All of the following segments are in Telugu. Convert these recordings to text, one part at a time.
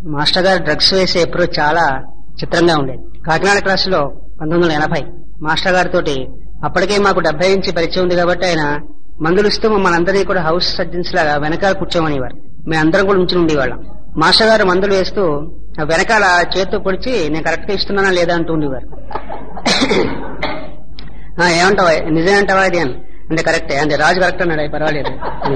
మాస్టర్ గారు డ్రగ్స్ వేసే అప్రోచ్ చాలా చిత్రంగా ఉండేది కాకినాడ క్లాస్ లో పంతొమ్మిది వందల ఎనభై మాస్టర్ గారితో అప్పటికే మాకు డెబ్బై ఇంచి పరిచయం ఉంది కాబట్టి ఆయన మందులు ఇస్తూ మమ్మల్ని అందరినీ కూడా హౌస్ సర్జన్స్ లాగా వెనకాల కూర్చోమనేవారు మేము అందరం కూడా ఉంచి ఉండేవాళ్ళం మాస్టర్ గారు మందులు వేస్తూ ఆ వెనకాల చేతితో పొడిచి నేను కరెక్ట్ గా ఇస్తున్నానా లేదా అంటూ ఉండేవారు ఆ, ఏమంటావా నిజమేంటావా ఇది అని అంటే కరెక్టే అంటే రాజు కరెక్ట్ అన్నాడు "అయ్, పర్వాలేదు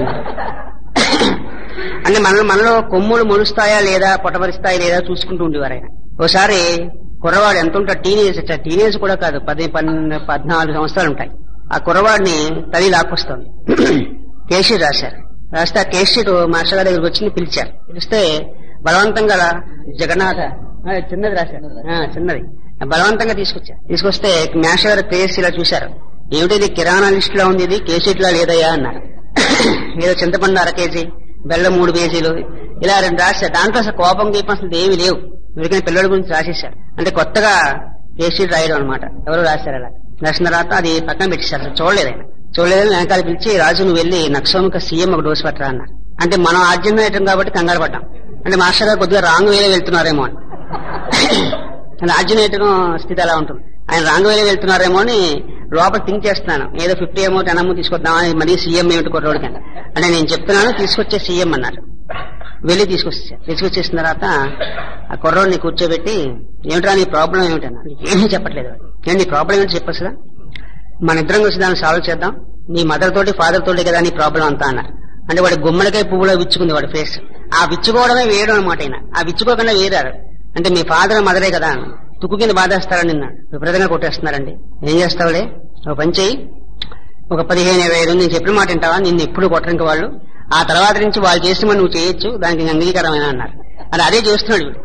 అంటే మన మనలో కొమ్ములు మొలుస్తాయా లేదా పొటమరిస్తాయా లేదా చూసుకుంటూ ఉండేవారు ఆయన ఓసారి కుర్రవాడు ఎంత ఉంటాడు టీనేజ్ టీనేజ్ కూడా కాదు పది పన్నెండు పద్నాలుగు సంవత్సరాలు ఉంటాయి ఆ కుర్రవాడిని తల్లి లాక్కొస్తోంది కేసీ రాశారు రాస్తే ఆ కేసీట్ మాస్టర్ గారి దగ్గరికి వచ్చి పిలిచారు పిలిస్తే బలవంతంగా జగన్నాథ ఆ, చిన్నది రాశారు ఆ, చిన్నది బలవంతంగా తీసుకొచ్చారు తీసుకొస్తే మాస్టర్ గారు కేసీ ఇలా చూశారు ఏమిటిది కిరాణా లిస్ట్ లో ఉంది ఇది కేసీట్ లా లేదయ్యా అన్నారు ఏదో చింతపండు అర కేజీ బెల్లం మూడు కేజీలు ఇలా రెండు రాశారు దాంట్లో అసలు కోపం గీపం అసలు ఏమీ లేవు ఎందుకంటే పిల్లల గురించి రాసేశారు అంటే కొత్తగా కేసీట్ రాయడం అనమాట ఎవరు రాశారు అలా రాసిన తర్వాత అది పక్కన పెట్టేశారు అసలు చూడలేదు ఆయన చూడలేదు వెనకాల పిలిచి రాజు నువ్వు వెళ్ళి నక్సోమిక సీఎం ఒక డోసు పట్టరా అన్నారు అంటే మనం ఆర్జన్ కాబట్టి కంగారు పడ్డాం అంటే మాస్టర్ గారు కొద్దిగా రాంగ్ వేలో వెళ్తున్నారేమో అని రాజ్యం స్థితి అలా ఉంటుంది ఆయన రాంగ్ వేలో వెళ్తున్నారేమో అని లోపల థింక్ చేస్తున్నాను ఏదో ఫిఫ్టీ ఏమో టెన్ ఏమో తీసుకొద్దామని మరీ సీఎం ఏమిటి కుర్రోడికి అంటే అంటే నేను చెప్తున్నాను తీసుకొచ్చే సీఎం అన్నారు వెళ్ళి తీసుకొచ్చా తీసుకొచ్చేసిన తర్వాత ఆ కుర్రోడిని కూర్చోబెట్టి ఏమిట్రా నీ ప్రాబ్లం ఏమిటన్నా ఏమీ చెప్పట్లేదు వాడు. ఏంటి నీ ప్రాబ్లం ఏంటి చెప్పొచ్చుగా మన ఇద్దరం కలిసి దాన్ని సాల్వ్ చేద్దాం నీ మదర్ తోటి ఫాదర్ తోటి కదా నీ ప్రాబ్లం అంతా అన్నారు అంటే వాడి గుమ్మడికాయ పువ్వులో విచ్చుకుంది వాడి ఫేస్ ఆ విచ్చుకోవడమే వేయడం అనమాట ఆయన ఆ విచ్చుకోకుండా వేరారు అంటే మీ ఫాదర్ మదరే కదా అన్న. తుక్కు కింద బాధేస్తారని నిన్న విపరీతంగా కొట్టేస్తున్నారండి ఏం చేస్తావులే ఒక పని చెయ్యి ఒక పదిహేను ఇరవై ఐదు నేను చెప్పిన మాట వింటావా నిన్ను ఎప్పుడు కొట్టడానికి వాళ్ళు ఆ తర్వాత నుంచి వాళ్ళు చేసిన పని నువ్వు చేయొచ్చు దానికి అంగీకారమైన అన్నారు అది అదే చేస్తున్నాడు వీడు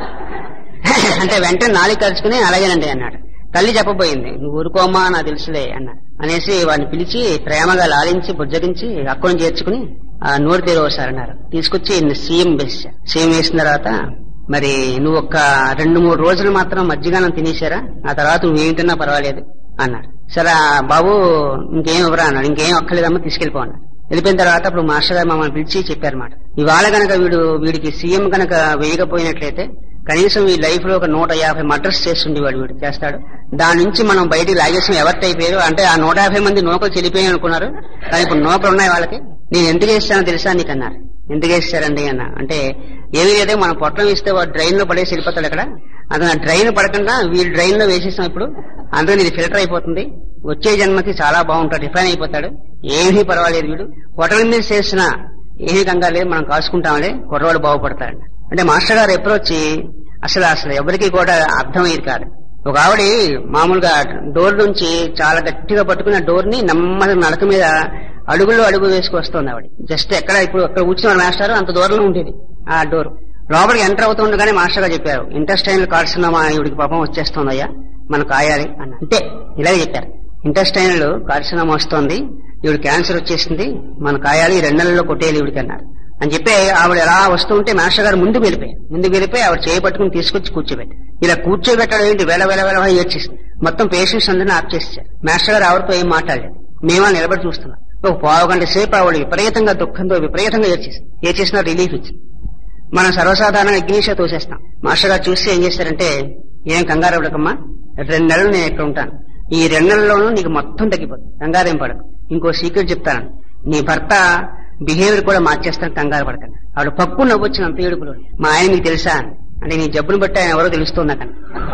అంటే వెంటనే నాలుగు ఖర్చుకుని అలాగేనండి అన్నాడు తల్లి చెప్పబోయింది నువ్వు ఊరుకోమ్మా నాకు తెలుసులే అన్న అనేసి వాడిని పిలిచి ప్రేమగా లాలించి బుజ్జగించి అక్కడిని చేర్చుకుని ఆ నోరు తెరవసారు అన్నారు తీసుకొచ్చి సీఎం వేసా సీఎం వేసిన తర్వాత మరి నువ్వు ఒక్క రెండు మూడు రోజులు మాత్రం మజ్జిగానం తినేశారా ఆ తర్వాత నువ్వేం తిన్నా పర్వాలేదు అన్నారు సరే ఆ బాబు ఇంకేం ఇవ్వరా అన్నాడు ఇంకేం ఒక్కలేదమ్మా తీసుకెళ్ళిపో అన్నాడు వెళ్ళిపోయిన తర్వాత అప్పుడు మాస్టర్ గారు మమ్మల్ని పిలిచి చెప్పారన్నమాట ఇవాళ గనక వీడు వీడికి సీఎం గనక వేయకపోయినట్లయితే కనీసం ఈ లైఫ్ లో ఒక నూట యాభై మర్డర్స్ చేస్తుండేవాడు వీడు చేస్తాడు దాని నుంచి మనం బయటికి లాగేసిన ఎవరి అయిపోయారు అంటే ఆ నూట యాభై మంది నూకలు చెల్లిపోయాయి అనుకున్నారు కానీ ఇప్పుడు నూకలు ఉన్నాయి వాళ్ళకి నేను ఎందుకు వేస్తానో తెలుసా నీకు అన్నారు ఎందుకు వేస్తారండి అన్న అంటే ఏమీ లేదే మనం పొట్టం ఇస్తే వాడు డ్రైన్ లో పడేసి వెళ్ళిపోతాడు అక్కడ అతను ఆ డ్రైన్ పడకుండా వీళ్ళు డ్రైన్ లో వేసేసాం ఇప్పుడు అందుకని ఇది ఫిల్టర్ అయిపోతుంది వచ్చే జన్మకి చాలా బాగుంటాడు రిఫైన్ అయిపోతాడు ఏమీ పర్వాలేదు వీడు పొట్టల మీద చేసిన ఏమీ కంగారు లేదు మనం కాసుకుంటామలే కుర్రవాడు బాగుపడతాడు అంటే మాస్టర్ గారు అప్రోచ్ అసలు అసలు ఎవరికి కూడా అర్థమయ్యేది కాదు ఒక ఆవిడ మామూలుగా డోర్ నుంచి చాలా గట్టిగా పట్టుకున్న డోర్ ని నెమ్మది నడక మీద అడుగుల్లో అడుగు వేసుకొస్తుంది ఆవిడ జస్ట్ ఎక్కడ ఇప్పుడు అక్కడ కూర్చున్న మాస్టర్ అంత దూరంలో ఉండేది ఆ డోర్ లోపలికి ఎంటర్ అవుతుండగానే మాస్టర్ గారు చెప్పారు ఇంటెస్టైనల్ కార్సినోమా ఈవిడికి పాపం వచ్చేస్తుందయ్యా మనం కాయాలి అన్న అంతే ఇలాగే చెప్పారు ఇంటెస్టైనల్ కార్సినోమా వస్తోంది ఈవిడ క్యాన్సర్ వచ్చేసింది మనం కాయాలి ఈ రెండు నెలల్లో కొట్టేయాలి ఈవిడికి అన్నారు అని చెప్పి ఆవిడ ఎలా వస్తుంటే మాస్టర్ గారు ముందుకు వెళ్ళిపోయారు ముందుకు వెళ్ళిపోయి ఆవిడ చేయబట్టుకుని తీసుకొచ్చి కూర్చోబెట్టి ఇలా కూర్చోబెట్టడం ఏంటి వేల వేల వేల ఏడ్చేసింది మొత్తం పేషెంట్స్ అందరినీ ఆప్ చేసేసారు మాస్టర్ గారు ఆవిడతో ఏం మాట్లాడలేదు మేమా నిలబడి చూస్తున్నాం ఒక పావు గంట సేపు ఆవిడ విపరీతంగా దుఃఖంతో విపరీతంగా ఏడ్చేసింది ఏడ్చేసిన రిలీఫ్ ఇచ్చింది మనం సర్వసాధారణంగా ఇగ్నీషియా తోసేస్తాం మాస్టర్ గారు చూసి ఏం చేశారంటే ఏం కంగారు పడకమ్మా రెండు నెలలు నేను ఇక్కడ ఉంటాను ఈ రెండు నెలల్లోనూ నీకు మొత్తం తగ్గిపోతుంది కంగారేం పడకు ఇంకో సీక్రెట్ చెప్తాను నీ భర్త బిహేవియర్ కూడా మార్చేస్తాను కంగారు పడకండి ఆవిడ పక్కు నవ్వొచ్చిన అంత ఏడుపులో మా ఆయన మీకు తెలుసా అని. అంటే నీ జబ్బును బట్టి ఆయన ఎవరో తెలుస్తుంది అక్కడ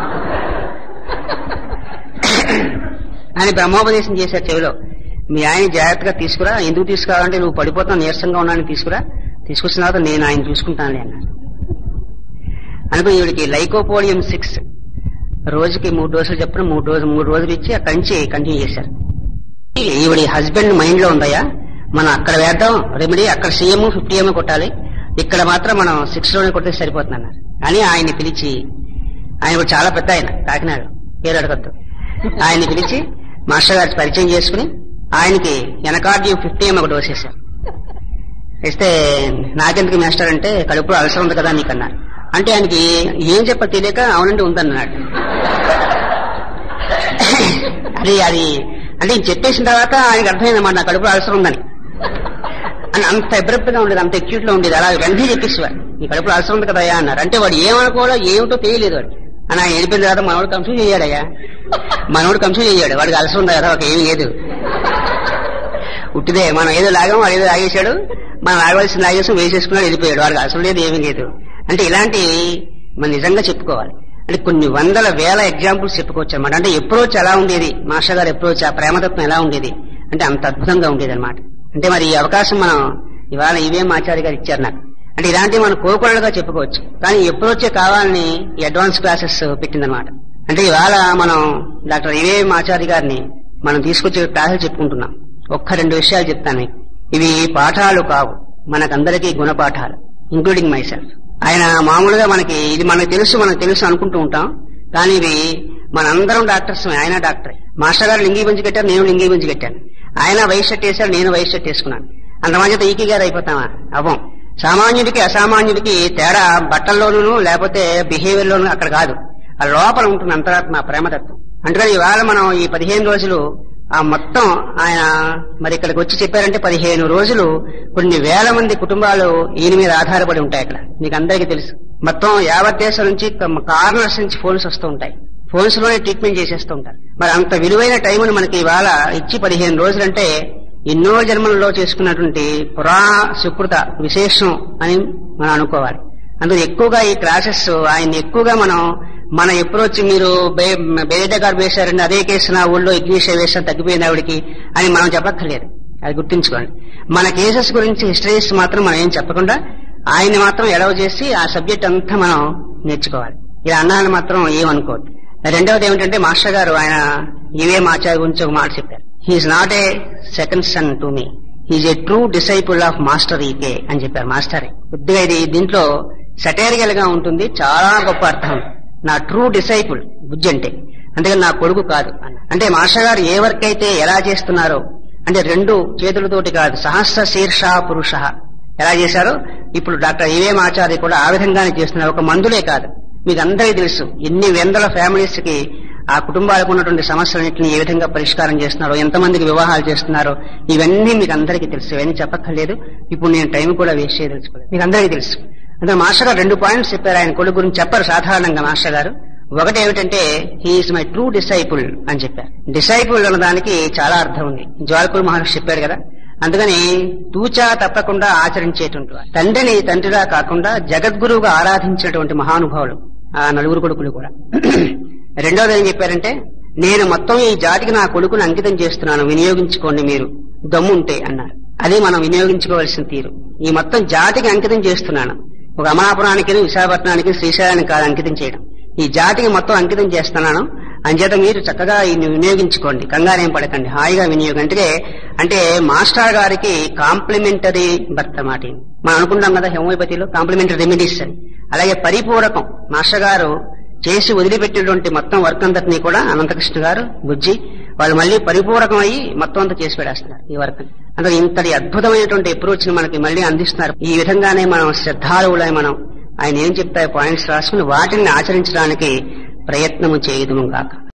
ఆయన బ్రహ్మోపదేశం చేశారు చెవిలో మీ ఆయన జాగ్రత్తగా తీసుకురా ఎందుకు తీసుకురావాలంటే నువ్వు పడిపోతావు నీరసంగా ఉన్నాను తీసుకురా తీసుకొచ్చిన తర్వాత నేను ఆయన చూసుకుంటానులే అన్నారు అనుకుని ఈవిడికి లైకోపోలియం సిక్స్ రోజుకి మూడు డోసులు చెప్పిన మూడు రోజులు మూడు రోజులు ఇచ్చి అక్కడి నుంచి కంటిన్యూ చేశారు ఈవిడి హస్బెండ్ మైండ్ లో ఉందయ్యా మనం అక్కడ వేద్దాం రెమెడీ అక్కడ సీఎం ఫిఫ్టీ ఏమో కొట్టాలి ఇక్కడ మాత్రం మనం సిక్స్ లోనే కొట్టే సరిపోతుంది అన్నారు అని ఆయన్ని పిలిచి ఆయన కూడా చాలా పెద్ద ఆయన కాకినాడ పేరు అడగద్దు ఆయన్ని పిలిచి మాస్టర్ గారి పరిచయం చేసుకుని ఆయనకి ఎనకార్డియం ఫిఫ్టీ ఏమో ఒక డోస్ వేశారు ఇస్తే నాకెందుకు మాస్టర్ అంటే కడుపులో అలసర ఉంది కదా నీకు అన్నారు అంటే ఆయనకి ఏం చెప్ప తెలియక అవునండి ఉందన్నాడు అది అది అంటే ఈయన చెప్పేసిన తర్వాత ఆయనకు అర్థమైందన్నమాట నా కడుపులో అలసర ఉందని అని అంత అబ్రప్ట్ గా ఉండేది అంత ఎక్యూట్ లో ఉండేది అలా వెంటనే చెప్పేసేవాడు నీ కడుపులో అలసరం ఉంది కదయ్యా అన్నారు అంటే వాడు ఏమనుకోవాలో ఏమిటో తెలియలేదు వాడు అని ఆయన వెళ్ళిపోయిన తర్వాత మనోడు కన్ఫ్యూజ్ అయ్యాడయ్యా మనోడు కన్ఫ్యూజ్ అయ్యాడు వాడికి అలసరం ఉంది కదా ఒక ఏమీ లేదు ఉట్టిదే మనం ఏదో లాగాం వాడు ఏదో లాగేశాడు మనం లాగవలసిన లాగేసాం వేసేసుకున్నాడు వెళ్ళిపోయాడు వాడికి అసలు లేదు ఏమీ లేదు అంటే ఇలాంటి మనం నిజంగా చెప్పుకోవాలి అంటే కొన్ని వందల వేల ఎగ్జాంపుల్స్ చెప్పుకోవచ్చు అనమాట అంటే అప్రోచ్ ఎలా ఉండేది మాస్టర్ గారి అప్రోచ్ ఆ ప్రేమతత్వం ఎలా ఉండేది అంటే అంత అద్భుతంగా ఉండేది అనమాట అంటే మరి ఈ అవకాశం మనం ఇవాళ ఇవేం ఆచార్య గారు ఇచ్చారు నాకు అంటే ఇలాంటివి మనం కోకొరలుగా చెప్పుకోవచ్చు కానీ అప్రోచే కావాలని ఈ అడ్వాన్స్ క్లాసెస్ పెట్టిందనమాట అంటే ఇవాళ మనం డాక్టర్ ఇవేం ఆచార్య గారిని మనం తీసుకొచ్చే క్లాసులు చెప్పుకుంటున్నాం ఒక్క రెండు విషయాలు చెప్తాను మీకు. ఇవి పాఠాలు కావు మనకందరికీ గుణపాఠాలు ఇంక్లూడింగ్ మై సెల్ఫ్ ఆయన మామూలుగా మనకి ఇది మనకు తెలుసు మనకు తెలుసు అనుకుంటూ ఉంటాం కానీ ఇవి మనందరం డాక్టర్స్ ఆయన డాక్టరే మాస్టర్ గారు లింగి గుంజి కట్టారు నేను లింగి గుంజి కట్టాను ఆయన వైట్ షర్ట్ వేశారు నేను వైట్ షర్ట్ వేసుకున్నాను అంత మధ్యతో ఈకీ గారు అయిపోతామా అవ్వం సామాన్యుడికి అసామాన్యుడికి తేడా బట్టల్లోనూ లేకపోతే బిహేవియర్ లోనూ అక్కడ కాదు ఆ లోపల ఉంటుంది అంతరాత్మ ప్రేమతత్వం అందుకని ఇవాళ మనం ఈ పదిహేను రోజులు ఆ మొత్తం ఆయన మరి ఇక్కడికి వచ్చి చెప్పారంటే పదిహేను రోజులు కొన్ని వేల మంది కుటుంబాలు ఈయన మీద ఆధారపడి ఉంటాయి అక్కడ మీకు అందరికీ తెలుసు మొత్తం యావత్ దేశం నుంచి కార్నర్స్ నుంచి ఫోన్స్ వస్తూ ఉంటాయి ఫోన్స్ లోనే ట్రీట్మెంట్ చేసేస్తూ ఉంటారు మరి అంత విలువైన టైంను మనకి ఇవాళ ఇచ్చి పదిహేను రోజులంటే ఎన్నో జన్మలలో చేసుకున్నటువంటి పురా సుకృత విశేషం అని మనం అనుకోవాలి అందులో ఎక్కువగా ఈ క్లాసెస్ ఆయన ఎక్కువగా మనం మన ఎప్పుడొచ్చి మీరు బేరేట గారు వేశారండి అదే కేసు నా ఊళ్ళో ఇగ్నిష్ వేసాను తగ్గిపోయింది ఆవిడికి అని మనం చెప్పక్కర్లేదు అది గుర్తుంచుకోండి మన కేసెస్ గురించి హిస్టరీస్ మాత్రం మనం ఏం చెప్పకుండా ఆయన్ని మాత్రం ఎడవ చేసి ఆ సబ్జెక్ట్ అంతా మనం నేర్చుకోవాలి ఇలా అన్నాన్ని మాత్రం ఏమనుకోవద్దు రెండవది ఏమిటంటే మాస్టర్ గారు ఆయన ఇవే ఆచార్య గురించి ఒక మాట చెప్పారు he's not a second son to me he's a true disciple of master EK అని చెప్పారు మాస్టర్ కొద్దిగా ఇది దీంట్లో సటేరియల్ గా ఉంటుంది చాలా గొప్ప అర్థం నా ట్రూ డిసైపుల్ బుజ్జి అంటే అందుకని నా కొడుకు కాదు అన్న. అంటే మాస్టర్ గారు ఏ వర్క్ అయితే ఎలా చేస్తున్నారో అంటే రెండు చేతులతోటి కాదు సహస్ర శీర్ష పురుష ఎలా చేశారో ఇప్పుడు డాక్టర్ ఈవేం ఆచార్య కూడా ఆ విధంగానే చేస్తున్నారు ఒక మందులే కాదు మీకు అందరికీ తెలుసు ఎన్ని వందల ఫ్యామిలీస్ కి ఆ కుటుంబాలకు ఉన్నటువంటి సమస్యలన్నింటినీ ఏ విధంగా పరిష్కారం చేస్తున్నారో ఎంతమందికి వివాహాలు చేస్తున్నారో ఇవన్నీ మీకు అందరికీ తెలుసు ఇవన్నీ చెప్పక్కర్లేదు ఇప్పుడు నేను టైం కూడా వేస్ట్ చేయదలుచుకోలేదు మీకు అందరికీ తెలుసు అంటే మాస్టర్ గారు రెండు పాయింట్స్ చెప్పారు ఆయన కొడుకు గురించి చెప్పారు సాధారణంగా మాస్టర్ గారు ఒకటి ఏమిటంటే హీఈస్ మై ట్రూ డిసైపుల్ అని చెప్పారు డిసైపుల్ అన్న దానికి చాలా అర్థం ఉంది జ్వాల్పూర్ మహర్షి చెప్పారు కదా అందుకని తూచా తప్పకుండా ఆచరించేటువంటి వారు. తండ్రిని తండ్రిగా కాకుండా జగద్గురువుగా ఆరాధించినటువంటి మహానుభావులు ఆ నలుగురు కొడుకులు కూడా రెండోది ఏం చెప్పారంటే నేను మొత్తం ఈ జాతికి నా కొడుకుని అంకితం చేస్తున్నాను వినియోగించుకోండి మీరు దమ్ముంటే అన్నారు అది మనం వినియోగించుకోవాల్సిన తీరు ఈ మొత్తం జాతికి అంకితం చేస్తున్నాను ఒక అమలాపురానికి విశాఖపట్నానికి శ్రీశైలానికి కాదు అంకితం చేయడం ఈ జాతికి మొత్తం అంకితం చేస్తున్నాను అంచేత మీరు చక్కగా ఈయన్ని వినియోగించుకోండి కంగారేం పడకండి హాయిగా వినియోగం అంటే అంటే మాస్టర్ గారికి కాంప్లిమెంటరీ బర్త్ మాట ఇది. మనం అనుకుంటాం కదా హోమియోపతిలో కాంప్లిమెంటరీ రెమెడీస్ అని అలాగే పరిపూరకం మాస్టర్ గారు చేసి వదిలిపెట్టినటువంటి మొత్తం వర్క్ అంతటినీ కూడా అనంతకృష్ణ గారు బుజ్జి వాళ్ళు మళ్ళీ పరిపూరకం అయ్యి మొత్తం అంతా చేసి పెడేస్తున్నారు ఈ వర్క్ అందులో ఇంతటి అద్భుతమైనటువంటి అప్రోచ్ ని మనకి మళ్ళీ అందిస్తున్నారు ఈ విధంగానే మనం శ్రద్ధాళువులై మనం ఆయన ఏం చెప్తాయి పాయింట్స్ రాసుకుని వాటిని ఆచరించడానికి ప్రయత్నము చేయదుము గాక